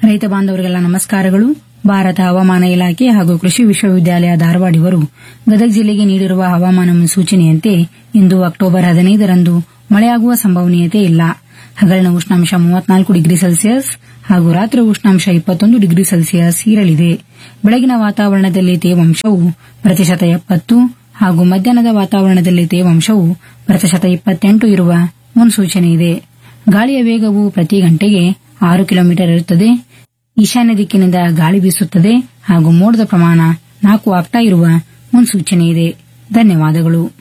ರೈತ ಬಾಂಧವರಿಗೆಲ್ಲ ನಮಸ್ಕಾರಗಳು ಭಾರತ ಹವಾಮಾನ ಇಲಾಖೆ ಹಾಗೂ ಕೃಷಿ ವಿಶ್ವವಿದ್ಯಾಲಯ ಧಾರವಾಡ ಇವರು ಗದಗ ಜಿಲ್ಲೆಗೆ ನೀಡಿರುವ ಹವಾಮಾನ ಮುನ್ಸೂಚನೆಯಂತೆ ಇಂದು ಅಕ್ಟೋಬರ್ ಹದಿನೈದರಂದು ಮಳೆಯಾಗುವ ಸಂಭವನೀಯತೆ ಇಲ್ಲ ಹಗಲಿನ ಉಷ್ಣಾಂಶ ಮೂವತ್ನಾಲ್ಕು ಡಿಗ್ರಿ ಸೆಲ್ಸಿಯಸ್ ಹಾಗೂ ರಾತ್ರಿ ಉಷ್ಣಾಂಶ ಇಪ್ಪತ್ತೊಂದು ಡಿಗ್ರಿ ಸೆಲ್ಸಿಯಸ್ ಇರಲಿದೆ ಬೆಳಗಿನ ವಾತಾವರಣದಲ್ಲಿ ತೇವಾಂಶವು ಪ್ರತಿಶತ ಎಪ್ಪತ್ತು ಹಾಗೂ ಮಧ್ಯಾಹ್ನದ ವಾತಾವರಣದಲ್ಲಿ ತೇವಾಂಶವು ಪ್ರತಿಶತ ಇಪ್ಪತ್ತೆಂಟು ಇರುವ ಮುನ್ಸೂಚನೆ ಇದೆ ಗಾಳಿಯ ವೇಗವು ಪ್ರತಿ ಗಂಟೆಗೆ ಆರು ಕಿಲೋಮೀಟರ್ ಇರುತ್ತದೆ ಈಶಾನ್ಯ ದಿಕ್ಕಿನಿಂದ ಗಾಳಿ ಬೀಸುತ್ತದೆ ಹಾಗೂ ಮೋಡದ ಪ್ರಮಾಣ ನಾಲ್ಕು ಆಗ್ತಾ ಇರುವ ಮುನ್ಸೂಚನೆ ಇದೆ ಧನ್ಯವಾದಗಳು